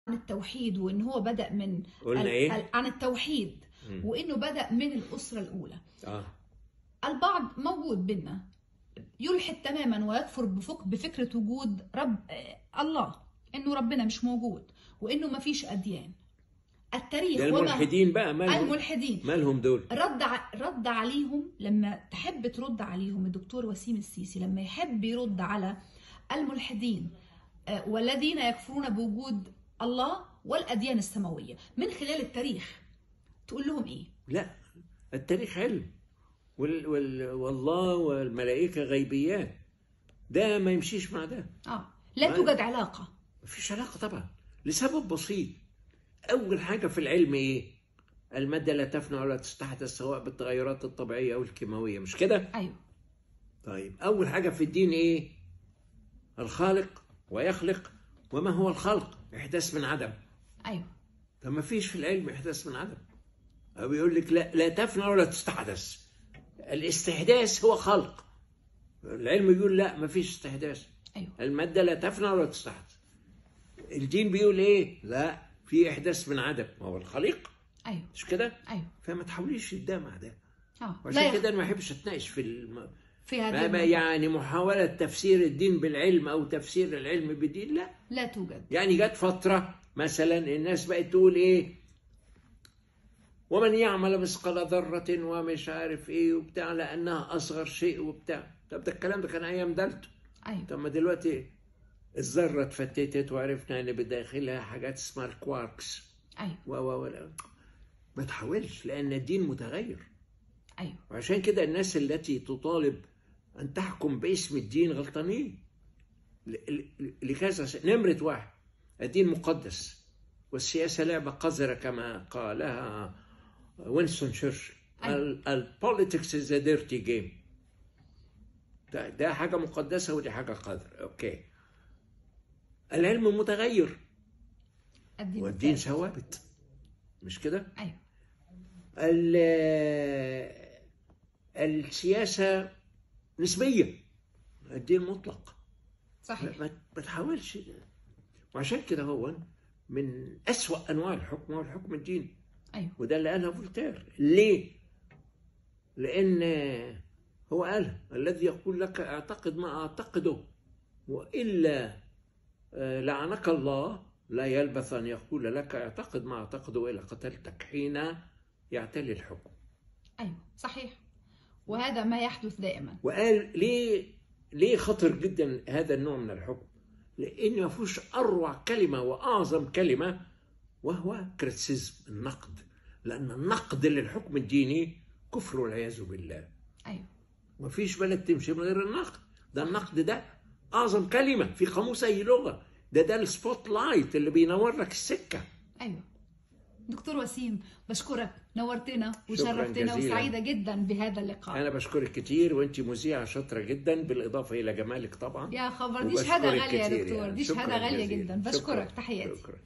عن التوحيد وان هو بدا من قلنا ال- إيه؟ ال- عن التوحيد مم. وانه بدا من الاسره الاولى اه البعض موجود بينا يلحد تماما ويكفر بفك بفكره وجود رب آه، الله انه ربنا مش موجود وانه ما فيش اديان التاريخ ده وما الملحدين بقى مالهم الملحدين مالهم دول رد ع- رد عليهم لما تحب ترد عليهم الدكتور وسيم السيسي لما يحب يرد على الملحدين آه، والذين يكفرون بوجود الله والاديان السماويه من خلال التاريخ تقول لهم ايه؟ لا التاريخ علم وال وال والله والملائكة غيبيات ده ما يمشيش مع ده اه لا ما- توجد علاقه مفيش علاقة طبعا لسبب بسيط أول حاجة في العلم إيه؟ المادة لا تفنى ولا تستحدث سواء بالتغيرات الطبيعية أو الكيماوية مش كده؟ ايوه طيب أول حاجة في الدين إيه؟ الخالق ويخلق وما هو الخلق؟ إحداث من عدم ايوه طب ما فيش في العلم إحداث من عدم أو بيقول لك لا لا تفنى ولا تستحدث الاستحداث هو خلق العلم بيقول لا ما فيش استحداث ايوه المادة لا تفنى ولا تستحدث الدين بيقول ايه لا في إحداث من عدم ما هو الخليق ايوه مش كده ايوه فما تحاوليش ده مع ده اه لا وعشان يخ- كده أنا ما بحبش اتناقش في الم... في ما هذه ما النقطة. يعني محاولة تفسير الدين بالعلم أو تفسير العلم بالدين لا لا توجد يعني جت فترة مثلا الناس بقت تقول إيه ومن يعمل مثقال ذرة ومش عارف إيه وبتاع لأنها أصغر شيء وبتاع طب ده الكلام ده كان أيام دالتو ايوه طب ما دلوقتي الذرة اتفتتت وعرفنا إن بداخلها حاجات اسمها الكواركس ايوه و و و ما تحاولش لأن الدين متغير ايوه وعشان كده الناس التي تطالب أن تحكم باسم الدين غلطانين ل- ل- لكذا س- نمرة واحد الدين مقدس والسياسة لعبة قذرة كما قالها وينستون تشرشل أيوة. البوليتكس از a dirty game ده, ده حاجة مقدسة ودي حاجة قذرة أوكي العلم متغير الدين والدين ثابت. ثوابت مش كده؟ ايوه ال- السياسة نسبية الدين مطلق صحيح ما ما تحاولش وعشان كده هو من أسوأ أنواع الحكم هو الحكم الديني ايوه وده اللي قالها فولتير ليه؟ لأن هو قال الذي يقول لك اعتقد ما أعتقده وإلا آه، لعنك الله لا يلبث أن يقول لك اعتقد ما أعتقده وإلا قتلتك حين يعتلي الحكم ايوه صحيح وهذا ما يحدث دائما وقال ليه ليه خطر جدا هذا النوع من الحكم؟ لأن ما فيهوش أروع كلمة وأعظم كلمة وهو كريتيسيزم النقد لأن النقد للحكم الديني كفر والعياذ بالله ايوه ما فيش بلد تمشي من غير النقد ده النقد ده أعظم كلمة في قاموس أي لغة ده ده السبوت لايت اللي بينور لك السكة ايوه دكتور وسيم بشكرك نورتنا شكراً وشرفتنا جزيلاً. وسعيده جدا بهذا اللقاء أنا بشكرك كتير وأنت مذيعة شاطرة جدا بالإضافة إلى جمالك طبعا يا خبر دي وبشكرك شهاده غاليه يا كتير دكتور يعني. دي شكراً شهاده غاليه جزيلاً. جدا شكراً. بشكرك تحياتي شكرا